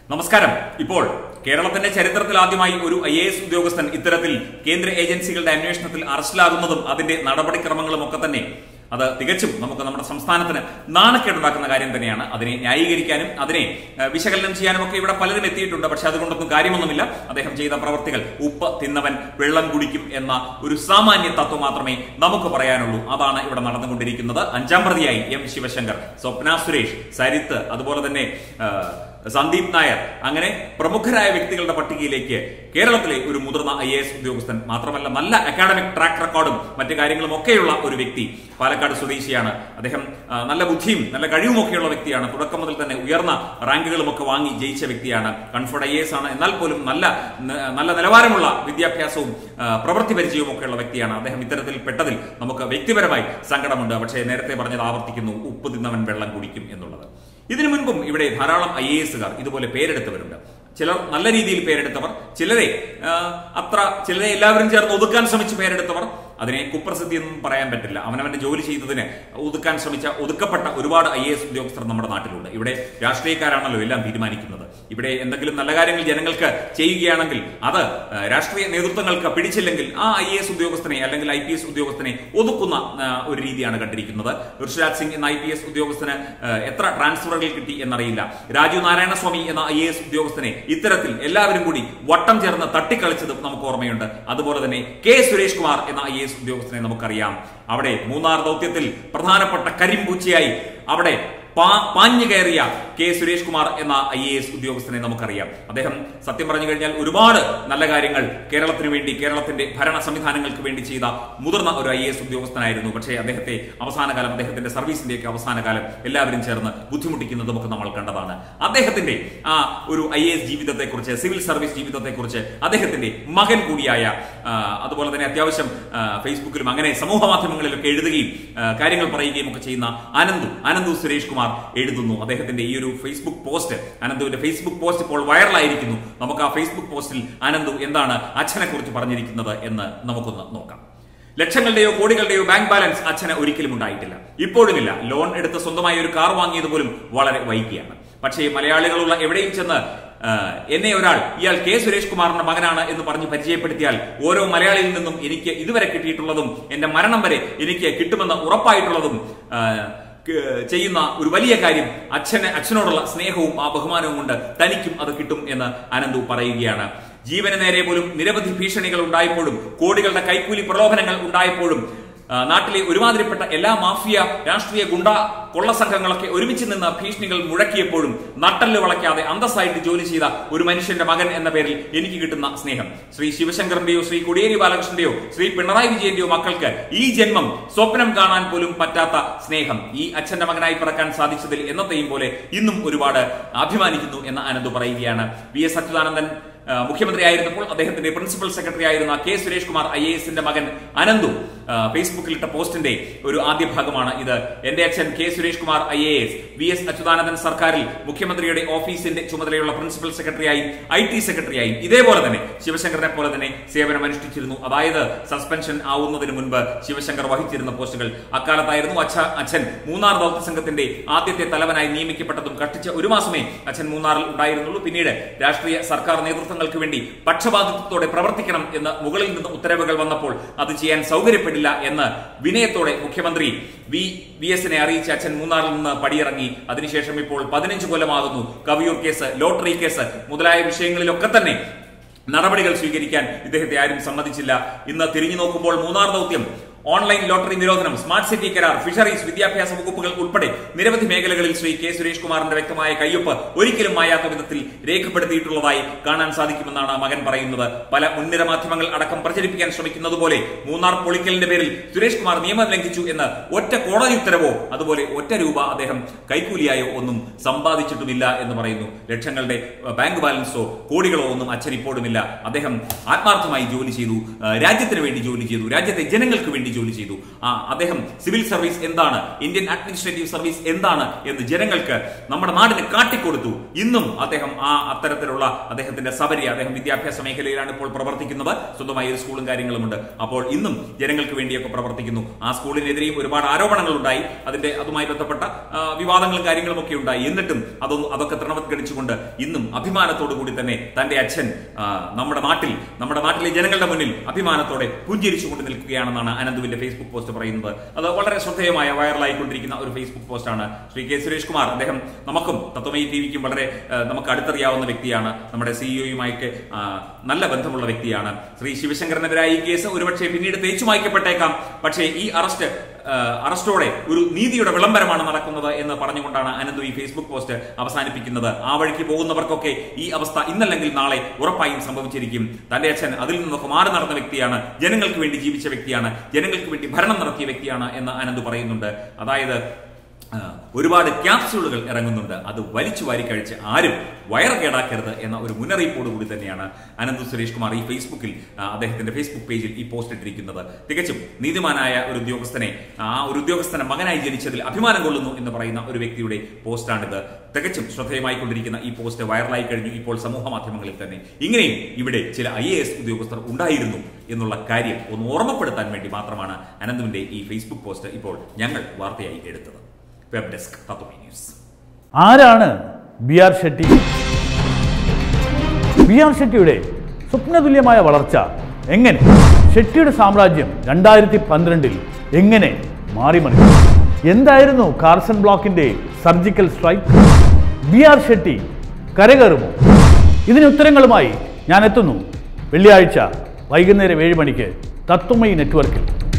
നമസ്കാരം ഇപ്പോൾ കേരളത്തിന്റെ ചരിത്രത്തിൽ ആദ്യമായി ഒരു ഐ എ എസ് ഉദ്യോഗസ്ഥൻ ഇത്തരത്തിൽ കേന്ദ്ര ഏജൻസികളുടെ അന്വേഷണത്തിൽ അറസ്റ്റിലാകുന്നതും അതിന്റെ നടപടിക്രമങ്ങളും ഒക്കെ തന്നെ അത് തികച്ചും നമുക്ക് നമ്മുടെ സംസ്ഥാനത്തിന് നാണക്കേടുണ്ടാക്കുന്ന കാര്യം തന്നെയാണ് അതിനെ ന്യായീകരിക്കാനും അതിനെ ഏഹ്, വിശകലനം ചെയ്യാനും ഒക്കെ ഇവിടെ പലരും എത്തിയിട്ടുണ്ട് പക്ഷെ അതുകൊണ്ടൊന്നും കാര്യമൊന്നുമില്ല അദ്ദേഹം ചെയ്ത പ്രവർത്തികൾ ഉപ്പ് തിന്നവൻ വെള്ളം കുടിക്കും എന്ന ഒരു സാമാന്യ തത്വം മാത്രമേ നമുക്ക് പറയാനുള്ളൂ അതാണ് ഇവിടെ നടന്നുകൊണ്ടിരിക്കുന്നത് അഞ്ചാം പ്രതിയായി എം ശിവശങ്കർ സ്വപ്ന സുരേഷ് സരിത്ത് അതുപോലെ തന്നെ ഏഹ്, സന്ദീപ് നായർ അങ്ങനെ പ്രമുഖരായ വ്യക്തികളുടെ പട്ടികയിലേക്ക് കേരളത്തിലെ ഒരു മുതിർന്ന ഐ എസ് ഉദ്യോഗസ്ഥൻ മാത്രമല്ല നല്ല അക്കാഡമിക് ട്രാക്ക് റെക്കോർഡും മറ്റു കാര്യങ്ങളും ഒക്കെയുള്ള ഒരു വ്യക്തി പാലക്കാട് സ്വദേശിയാണ് അദ്ദേഹം ആ, നല്ല ബുദ്ധിയും നല്ല കഴിവും ഒക്കെയുള്ള വ്യക്തിയാണ് തുടക്കം മുതൽ തന്നെ ഉയർന്ന റാങ്കുകളും ഒക്കെ വാങ്ങി ജയിച്ച വ്യക്തിയാണ് കൺഫർഡ് ഐ എസ് ആണ് എന്നാൽ പോലും നല്ല ന- നല്ല നിലവാരമുള്ള വിദ്യാഭ്യാസവും ആ, പ്രവൃത്തി പരിചയവും ഒക്കെയുള്ള വ്യക്തിയാണ് അദ്ദേഹം ഇത്തരത്തിൽ പെട്ടതിൽ നമുക്ക് വ്യക്തിപരമായി സങ്കടമുണ്ട് പക്ഷേ നേരത്തെ പറഞ്ഞത് ആവർത്തിക്കുന്നു ഉപ്പ് തിന്നവൻ വെള്ളം കുടിക്കും എന്നുള്ളത് ഇതിനു മുൻപും ഇവിടെ ധാരാളം ഐ എ എസുകാർ ഇതുപോലെ പേരെടുത്തവരുണ്ട് ചിലർ നല്ല രീതിയിൽ പേരെടുത്തവർ ചിലരെ ആ, അത്ര ചിലരെ എല്ലാവരും ചേർന്ന് ഒതുക്കാൻ ശ്രമിച്ച് പേരെടുത്തവർ അതിനെ കുപ്രസിദ്ധി എന്നും പറയാൻ പറ്റില്ല അവനവന്റെ ജോലി ചെയ്തതിന് ഒതുക്കാൻ ശ്രമിച്ച ഒതുക്കപ്പെട്ട ഒരുപാട് ഐ എസ് ഉദ്യോഗസ്ഥർ നമ്മുടെ നാട്ടിലുണ്ട് ഇവിടെ രാഷ്ട്രീയക്കാരാണല്ലോ എല്ലാം തീരുമാനിക്കുന്നത് ഇവിടെ എന്തെങ്കിലും നല്ല കാര്യങ്ങൾ ജനങ്ങൾക്ക് ചെയ്യുകയാണെങ്കിൽ അത് ആ, രാഷ്ട്രീയ നേതൃത്വങ്ങൾക്ക് പിടിച്ചില്ലെങ്കിൽ ആ ഐ എസ് ഉദ്യോഗസ്ഥനെ അല്ലെങ്കിൽ ഐ പി എസ് ഉദ്യോഗസ്ഥനെ ഒതുക്കുന്ന ആ, ഒരു രീതിയാണ് കണ്ടിരിക്കുന്നത് ഋഷിരാജ് സിംഗ് എന്ന ഐ പി എസ് ഉദ്യോഗസ്ഥന് ആ, എത്ര ട്രാൻസ്ഫറുകൾ കിട്ടി എന്നറിയില്ല രാജു നാരായണസ്വാമി എന്ന ഐ എസ് ഉദ്യോഗസ്ഥനെ ഇത്തരത്തിൽ എല്ലാവരും കൂടി വട്ടം ചേർന്ന് തട്ടിക്കളിച്ചതും നമുക്ക് ഓർമ്മയുണ്ട് അതുപോലെ തന്നെ കെ സുരേഷ് കുമാർ എന്ന ഐ എസ് ഉദ്യോഗസ്ഥനെ നമുക്കറിയാം അവിടെ മൂന്നാർ ദൗത്യത്തിൽ പ്രധാനപ്പെട്ട കരിമ്പൂച്ചയായി അവിടെ പാ- പാഞ്ഞു കയറിയ കെ സുരേഷ് കുമാർ എന്ന ഐ എ എസ് ഉദ്യോഗസ്ഥനെ നമുക്കറിയാം അദ്ദേഹം സത്യം പറഞ്ഞു കഴിഞ്ഞാൽ ഒരുപാട് നല്ല കാര്യങ്ങൾ കേരളത്തിന് വേണ്ടി കേരളത്തിന്റെ ഭരണ സംവിധാനങ്ങൾക്ക് വേണ്ടി ചെയ്ത മുതിർന്ന ഒരു ഐ എ എസ് ഉദ്യോഗസ്ഥനായിരുന്നു പക്ഷേ അദ്ദേഹത്തെ അവസാന കാലം അദ്ദേഹത്തിന്റെ സർവീസിന്റെയൊക്കെ അവസാന കാലം എല്ലാവരും ചേർന്ന് ബുദ്ധിമുട്ടിക്കുന്നത് നമുക്ക് നമ്മൾ കണ്ടതാണ് അദ്ദേഹത്തിന്റെ ആ ഒരു ഐ എ എസ് ജീവിതത്തെക്കുറിച്ച് സിവിൽ സർവീസ് ജീവിതത്തെക്കുറിച്ച് അദ്ദേഹത്തിന്റെ മകൻ കൂടിയായ ആ, അതുപോലെ തന്നെ അത്യാവശ്യം ആ, ഫേസ്ബുക്കിലും അങ്ങനെ സമൂഹ മാധ്യമങ്ങളിലൊക്കെ എഴുതുകയും ആ, കാര്യങ്ങൾ പറയുകയും ഒക്കെ ചെയ്യുന്ന അനന്തു അനന്തു സുരേഷ് കുമാർ എഴുതുന്നു അദ്ദേഹത്തിന്റെ ഈ ഒരു ഫേസ്ബുക്ക് പോസ്റ്റ് അനന്തുവിന്റെ ഫേസ്ബുക്ക് പോസ്റ്റ് ഇപ്പോൾ വൈറലായിരിക്കുന്നു നമുക്ക് ആ ഫേസ്ബുക്ക് പോസ്റ്റിൽ അനന്തു എന്താണ് അച്ഛനെ കുറിച്ച് പറഞ്ഞിരിക്കുന്നത് എന്ന് നമുക്കൊന്ന് നോക്കാം ലക്ഷങ്ങളുടെയോ കോടികളുടെയോ ബാങ്ക് ബാലൻസ് അച്ഛന് ഒരിക്കലും ഉണ്ടായിട്ടില്ല ഇപ്പോഴുമില്ല ലോൺ എടുത്ത് സ്വന്തമായി ഒരു കാർ വാങ്ങിയത് പോലും വളരെ വൈകിയാണ് പക്ഷേ മലയാളികളുള്ള എവിടെയും ചെന്ന് ആ, എന്നെ ഒരാൾ ഇയാൾ കെ സുരേഷ് കുമാറിന്റെ മകനാണ് എന്ന് പറഞ്ഞ് പരിചയപ്പെടുത്തിയാൽ ഓരോ മലയാളിയിൽ നിന്നും എനിക്ക് ഇതുവരെ കിട്ടിയിട്ടുള്ളതും എന്റെ മരണം വരെ എനിക്ക് കിട്ടുമെന്ന് ഉറപ്പായിട്ടുള്ളതും ആ, ക- ചെയ്യുന്ന ഒരു വലിയ കാര്യം അച്ഛന് അച്ഛനോടുള്ള സ്നേഹവും ആ ബഹുമാനവും കൊണ്ട് തനിക്കും അത് കിട്ടും എന്ന് അനന്തു പറയുകയാണ് ജീവന് നേരെ പോലും നിരവധി ഭീഷണികൾ ഉണ്ടായപ്പോഴും കോടികളുടെ കൈക്കൂലി പ്രലോഭനങ്ങൾ ഉണ്ടായപ്പോഴും ആ, നാട്ടിലെ ഒരുമാതിരിപ്പെട്ട എല്ലാ മാഫിയ രാഷ്ട്രീയ ഗുണ്ട കൊള്ള സംഘങ്ങളൊക്കെ ഒരുമിച്ച് നിന്ന് ഭീഷണികൾ മുഴക്കിയപ്പോഴും നട്ടല് വളയ്ക്കാതെ അന്തസ്സായിട്ട് ജോലി ചെയ്ത ഒരു മനുഷ്യന്റെ മകൻ എന്ന പേരിൽ എനിക്ക് കിട്ടുന്ന സ്നേഹം ശ്രീ ശിവശങ്കറിന്റെയോ ശ്രീ കോടിയേരി ബാലകൃഷ്ണന്റെയോ ശ്രീ പിണറായി വിജയന്റെയോ മക്കൾക്ക് ഈ ജന്മം സ്വപ്നം കാണാൻ പോലും പറ്റാത്ത സ്നേഹം ഈ അച്ഛന്റെ മകനായി പിറക്കാൻ സാധിച്ചതിൽ എന്നത്തെയും പോലെ ഇന്നും ഒരുപാട് അഭിമാനിക്കുന്നു എന്ന് അനന്ത് പറയുകയാണ് വി എസ് അച്യുതാനന്ദൻ ആ, മുഖ്യമന്ത്രിയായിരുന്നപ്പോൾ അദ്ദേഹത്തിന്റെ പ്രിൻസിപ്പൽ സെക്രട്ടറി ആയിരുന്ന K Suresh Kumar I A എസിന്റെ മകൻ അനന്തു ആ, ഫേസ്ബുക്കിൽ ഇട്ട പോസ്റ്റിന്റെ ഒരു ആദ്യ ഭാഗമാണ് ഇത് എന്റെ അച്ഛൻ K Suresh Kumar I A S V S Achuthanandan സർക്കാരിൽ മുഖ്യമന്ത്രിയുടെ ഓഫീസിന്റെ ചുമതലയുള്ള പ്രിൻസിപ്പൽ സെക്രട്ടറിയായും ഐ ടി സെക്രട്ടറിയായും ഇതേപോലെ തന്നെ ശിവശങ്കറിനെ പോലെ തന്നെ സേവനം അനുഷ്ഠിച്ചിരുന്നു അതായത് സസ്പെൻഷൻ ആവുന്നതിന് മുൻപ് ശിവശങ്കർ വഹിച്ചിരുന്ന പോസ്റ്റുകൾ അക്കാലത്തായിരുന്നു അച്ഛ അച്ഛൻ മൂന്നാർ ദൗത്യ സംഘത്തിന്റെ ആദ്യത്തെ തലവനായി നിയമിക്കപ്പെട്ടതും കഷ്ടിച്ച ഒരു മാസമേ അച്ഛൻ മൂന്നാറിൽ ഉണ്ടായിരുന്നുള്ളൂ പിന്നീട് രാഷ്ട്രീയ സർക്കാർ നേതൃത്വങ്ങൾക്ക് വേണ്ടി പക്ഷപാതിത്വത്തോടെ പ്രവർത്തിക്കണം എന്ന് മുകളിൽ നിന്ന് ഉത്തരവുകൾ വന്നപ്പോൾ അത് ചെയ്യാൻ സൗകര്യപ്പെടില്ല എന്ന് വിനയത്തോടെ മുഖ്യമന്ത്രി വി വി എസിനെ അറിയിച്ച അച്ഛൻ മൂന്നാറിൽ നിന്ന് പടിയിറങ്ങി അതിനുശേഷം ഇപ്പോൾ പതിനഞ്ച് കൊല്ലമാകുന്നു കവിയൂർ കേസ് ലോട്ടറി കേസ് മുതലായ വിഷയങ്ങളിലൊക്കെ തന്നെ നടപടികൾ സ്വീകരിക്കാൻ ഇദ്ദേഹത്തെ ആരും സമ്മതിച്ചില്ല ഇന്ന് തിരിഞ്ഞു നോക്കുമ്പോൾ മൂന്നാർ ദൗത്യം ഓൺലൈൻ ലോട്ടറി നിരോധനം സ്മാർട്ട് സിറ്റി കരാർ ഫിഷറീസ് വിദ്യാഭ്യാസ വകുപ്പുകൾ ഉൾപ്പെടെ നിരവധി മേഖലകളിൽ ശ്രീ കെ സുരേഷ് കുമാറിന്റെ വ്യക്തമായ കയ്യൊപ്പ് ഒരിക്കലും മായാത്ത വിധത്തിൽ രേഖപ്പെടുത്തിയിട്ടുള്ളതായി കാണാൻ സാധിക്കുമെന്നാണ് മകൻ പറയുന്നത് പല മുൻനിര മാധ്യമങ്ങൾ അടക്കം പ്രചരിപ്പിക്കാൻ ശ്രമിക്കുന്നത് പോലെ മൂന്നാർ പൊളിക്കലിന്റെ പേരിൽ സുരേഷ് കുമാർ നിയമം ലംഘിച്ചു എന്ന് ഒറ്റ കോടതി ഉത്തരവോ അതുപോലെ ഒറ്റ രൂപ അദ്ദേഹം കൈക്കൂലിയായോ ഒന്നും സമ്പാദിച്ചിട്ടുമില്ല എന്ന് പറയുന്നു ലക്ഷങ്ങളുടെ അഹ്, ബാങ്ക് ബാലൻസോ കോടികളോ ഒന്നും അച്ഛൻ ഇപ്പോഴുമില്ല അദ്ദേഹം ആത്മാർത്ഥമായി ജോലി ചെയ്തു അഹ്, രാജ്യത്തിന് വേണ്ടി ജോലി ചെയ്തു രാജ്യത്തെ ജനങ്ങൾക്ക് വേണ്ടി വേണ്ടി ജോലി ചെയ്തു ആ അദ്ദേഹം സിവിൽ സർവീസ് എന്താണ് ഇന്ത്യൻ അഡ്മിനിസ്ട്രേറ്റീവ് സർവീസ് എന്താണ് എന്ന് ജനങ്ങൾക്ക് നമ്മുടെ നാടിന് കാട്ടിക്കൊടുത്തു ഇന്നും അദ്ദേഹം ആ അത്തരത്തിലുള്ള അദ്ദേഹത്തിന്റെ സബരി അദ്ദേഹം വിദ്യാഭ്യാസ മേഖലയിലാണ് ഇപ്പോൾ പ്രവർത്തിക്കുന്നത് സ്വന്തമായി ഒരു സ്കൂളും കാര്യങ്ങളുമുണ്ട് അപ്പോൾ ഇന്നും ജനങ്ങൾക്ക് വേണ്ടിയൊക്കെ പ്രവർത്തിക്കുന്നു ആ സ്കൂളിനെതിരെയും ഒരുപാട് ആരോപണങ്ങൾ ഉണ്ടായി അതിന്റെ അതുമായി ബന്ധപ്പെട്ട ആ, വിവാദങ്ങളും കാര്യങ്ങളും ഒക്കെ ഉണ്ടായി എന്നിട്ടും അതൊന്നും അതൊക്കെ തൃണവത്കരിച്ചുകൊണ്ട് ഇന്നും അഭിമാനത്തോടു കൂടി തന്നെ തന്റെ അച്ഛൻ ആ, നമ്മുടെ നാട്ടിൽ നമ്മുടെ നാട്ടിലെ ജനങ്ങളുടെ മുന്നിൽ അഭിമാനത്തോടെ പുഞ്ചിരിച്ചുകൊണ്ട് നിൽക്കുകയാണെന്നാണ് അനന്തുവിന്റെ ഫേസ്ബുക്ക് പോസ്റ്റ് പറയുന്നത് അത് വളരെ ശ്രദ്ധേയമായ വൈറലായിക്കൊണ്ടിരിക്കുന്ന ഒരു ഫേസ്ബുക്ക് പോസ്റ്റാണ് ശ്രീ കെ സുരേഷ് കുമാർ അദ്ദേഹം നമുക്കും തത്വമയി ടി വിക്കും വളരെ ആ, നമുക്ക് അടുത്തറിയാവുന്ന വ്യക്തിയാണ് നമ്മുടെ സിഇഒയുമായിട്ട് നല്ല ബന്ധമുള്ള വ്യക്തിയാണ് ശ്രീ ശിവശങ്കരനെതിരായ ഈ കേസ് ഒരുപക്ഷെ പിന്നീട് തേച്ചു മായ്ക്കപ്പെട്ടേക്കാം പക്ഷേ ഈ അറസ്റ്റ് ആ, അറസ്റ്റോടെ ഒരു നീതിയുടെ വിളംബരമാണ് നടക്കുന്നത് എന്ന് പറഞ്ഞുകൊണ്ടാണ് അനന്തു ഈ ഫേസ്ബുക്ക് പോസ്റ്റ് അവസാനിപ്പിക്കുന്നത് ആ വഴിക്ക് പോകുന്നവർക്കൊക്കെ ഈ അവസ്ഥ ഇന്നല്ലെങ്കിൽ നാളെ ഉറപ്പായും സംഭവിച്ചിരിക്കും തന്റെ അച്ഛൻ അതിൽ നിന്നൊക്കെ മാറി നടന്ന വ്യക്തിയാണ് ജനങ്ങൾക്ക് വേണ്ടി ജീവിച്ച വ്യക്തിയാണ് ജനങ്ങൾക്ക് വേണ്ടി ഭരണം നടത്തിയ വ്യക്തിയാണ് എന്ന് അനന്തു പറയുന്നുണ്ട് അതായത് ആ, ഒരുപാട് ക്യാപ്സ്യൂളുകൾ ഇറങ്ങുന്നുണ്ട് അത് വലിച്ചു വാരി കഴിച്ച് ആരും വയർ കേടാക്കരുത് എന്ന ഒരു മുന്നറിയിപ്പോട് കൂടി തന്നെയാണ് അനന്ത് സുരേഷ് കുമാർ ഈ ഫേസ്ബുക്കിൽ ആ, അദ്ദേഹത്തിന്റെ ഫേസ്ബുക്ക് പേജിൽ ഈ പോസ്റ്റ് ഇട്ടിരിക്കുന്നത് തികച്ചും നീതിമാനായ ഒരു ഉദ്യോഗസ്ഥനെ ആ ഒരു ഉദ്യോഗസ്ഥനെ മകനായി ജനിച്ചതിൽ അഭിമാനം കൊള്ളുന്നു എന്ന് പറയുന്ന ഒരു വ്യക്തിയുടെ പോസ്റ്റാണിത് തികച്ചും ശ്രദ്ധേയമായി കൊണ്ടിരിക്കുന്ന ഈ പോസ്റ്റ് വൈറലായി കഴിഞ്ഞു ഇപ്പോൾ സമൂഹ മാധ്യമങ്ങളിൽ തന്നെ ഇങ്ങനെയും ഇവിടെ ചില ഐ എ എസ് ഉദ്യോഗസ്ഥർ ഉണ്ടായിരുന്നു എന്നുള്ള കാര്യം ഒന്ന് ഓർമ്മപ്പെടുത്താൻ വേണ്ടി മാത്രമാണ് അനന്തുവിന്റെ ഈ ഫേസ്ബുക്ക് പോസ്റ്റ് ഇപ്പോൾ ഞങ്ങൾ വാർത്തയായി എടുത്തത് വെബ് ഡെസ്ക് തത്വമി ന്യൂസ് ആരാണ് B R Shetty B R ഷെട്ടിയുടെ സ്വപ്നതുല്യമായ വളർച്ച എങ്ങനെ ഷെട്ടിയുടെ സാമ്രാജ്യം രണ്ടായിരത്തി പന്ത്രണ്ടിൽ എങ്ങനെ മാറിമറിഞ്ഞു എന്തായിരുന്നു കാർസൺ ബ്ലോക്കിന്റെ surgical strike B R Shetty കരകയറുമോ ഇതിന് ഉത്തരങ്ങളുമായി ഞാൻ എത്തുന്നു വെള്ളിയാഴ്ച വൈകുന്നേരം ഏഴ് മണിക്ക് തത്വമയി നെറ്റ്വർക്കിൽ